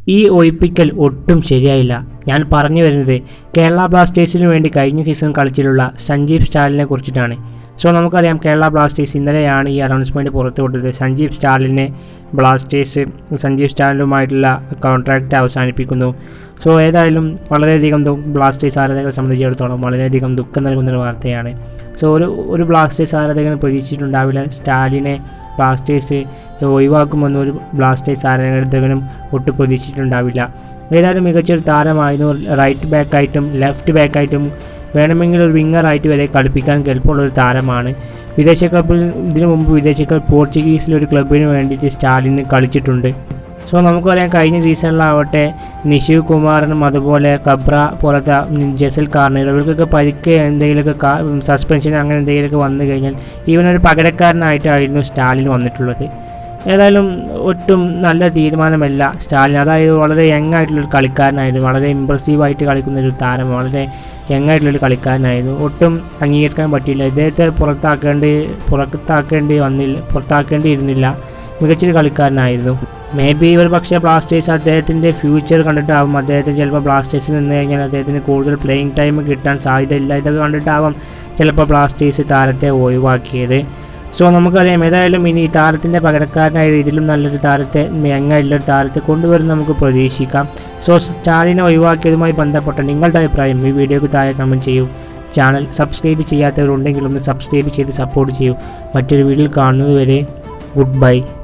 ഈ ഒഴിപ്പിക്കൽ ഒട്ടും ശരിയായില്ല ഞാൻ പറഞ്ഞു വരുന്നത് കേരള ബ്ലാസ്റ്റേഴ്സിന് വേണ്ടി കഴിഞ്ഞ സീസൺ കളിച്ചിട്ടുള്ള സഞ്ജീവ് സ്റ്റാലിനെ കുറിച്ചിട്ടാണ് സോ നമുക്കറിയാം കേരള ബ്ലാസ്റ്റേഴ്സ് ഇന്നലെയാണ് ഈ അനൗൺസ്മെൻറ്റ് പുറത്തുവിട്ടത് സഞ്ജീവ് സ്റ്റാലിനെ ബ്ലാസ്റ്റേഴ്സ് സഞ്ജീവ് സ്റ്റാലിനുമായിട്ടുള്ള കോൺട്രാക്റ്റ് അവസാനിപ്പിക്കുന്നു സോ ഏതായാലും വളരെയധികം ദു- ബ്ലാസ്റ്റേഴ്സ് ആരാധകരെ സംബന്ധിച്ചിടത്തോളം വളരെയധികം ദുഃഖം നൽകുന്നൊരു വാർത്തയാണ് സോ ഒരു ഒരു ബ്ലാസ്റ്റേഴ്സ് ആരാധകൻ പ്രതീക്ഷിച്ചിട്ടുണ്ടാവില്ല സ്റ്റാലിനെ ബ്ലാസ്റ്റേഴ്സ് ഒഴിവാക്കുമെന്ന് ഒരു ബ്ലാസ്റ്റേഴ്സ് ആരാധകനും ഒട്ടും പ്രതീക്ഷിച്ചിട്ടുണ്ടാവില്ല ഏതായാലും മികച്ചൊരു താരമായിരുന്നു റൈറ്റ് ബാക്കായിട്ടും ലെഫ്റ്റ് ബാക്കായിട്ടും വേണമെങ്കിൽ ഒരു വിങ്ങറായിട്ട് വരെ കളിപ്പിക്കാൻ കെൽപ്പുള്ള ഒരു താരമാണ് വിദേശ കപ്പിൽ ഇതിനു മുമ്പ് വിദേശ കപ്പ് പോർച്ചുഗീസിലെ ഒരു ക്ലബിന് വേണ്ടിയിട്ട് സ്റ്റാലിന് കളിച്ചിട്ടുണ്ട് സോ നമുക്കറിയാം കഴിഞ്ഞ സീസണിലാവട്ടെ നിഷീവ് കുമാറിനും അതുപോലെ കബ്ര പോലത്തെ ജസൽ കാർണർ ഇവർക്കൊക്കെ പരിക്ക് എന്തെങ്കിലുമൊക്കെ സസ്പെൻഷൻ അങ്ങനെ എന്തെങ്കിലുമൊക്കെ വന്നു കഴിഞ്ഞാൽ ഇവനൊരു പകരക്കാരനായിട്ടായിരുന്നു സ്റ്റാലിൻ വന്നിട്ടുള്ളത് ഏതായാലും ഒട്ടും നല്ല തീരുമാനമല്ല സ്റ്റാലിൻ അതായത് വളരെ യങ് ആയിട്ടുള്ളൊരു കളിക്കാരനായിരുന്നു വളരെ ഇമ്പ്രസീവായിട്ട് കളിക്കുന്ന ഒരു താരം വളരെ യങ് ആയിട്ടുള്ളൊരു കളിക്കാരനായിരുന്നു ഒട്ടും അംഗീകരിക്കാൻ പറ്റിയില്ല ഇദ്ദേഹത്തെ പുറത്താക്കേണ്ടി പുറത്താക്കേണ്ടി വന്നില്ല പുറത്താക്കേണ്ടിയിരുന്നില്ല മികച്ചൊരു കളിക്കാരനായിരുന്നു മേ ബി ഇവർ പക്ഷേ ബ്ലാസ്റ്റേഴ്സ് അദ്ദേഹത്തിൻ്റെ ഫ്യൂച്ചർ കണ്ടിട്ടാവും അദ്ദേഹത്തിന് ചിലപ്പോൾ ബ്ലാസ്റ്റേഴ്സിൽ നിന്ന് കഴിഞ്ഞാൽ അദ്ദേഹത്തിന് കൂടുതൽ പ്ലേയിങ് ടൈം കിട്ടാൻ സാധ്യതയില്ല ഇതൊക്കെ കണ്ടിട്ടാവാം ചിലപ്പോൾ ബ്ലാസ്റ്റേഴ്സ് താരത്തെ ഒഴിവാക്കിയത് സോ നമുക്കറിയാം ഏതായാലും ഇനി ഈ താരത്തിൻ്റെ പകരക്കാരനായ ഇതിലും നല്ലൊരു താരത്തെ യങ്ങായിട്ടുള്ളൊരു താരത്തെ കൊണ്ടുവരും നമുക്ക് പ്രതീക്ഷിക്കാം സോ സ്റ്റാലിനെ ഒഴിവാക്കിയതുമായി ബന്ധപ്പെട്ട നിങ്ങളുടെ അഭിപ്രായം ഈ വീഡിയോക്ക് താഴെ കമൻറ്റ് ചെയ്യൂ ചാനൽ സബ്സ്ക്രൈബ് ചെയ്യാത്തവരുണ്ടെങ്കിൽ ഒന്ന് സബ്സ്ക്രൈബ് ചെയ്ത് സപ്പോർട്ട് ചെയ്യൂ മറ്റൊരു വീഡിയോയിൽ കാണുന്നതുവരെ ഗുഡ് ബൈ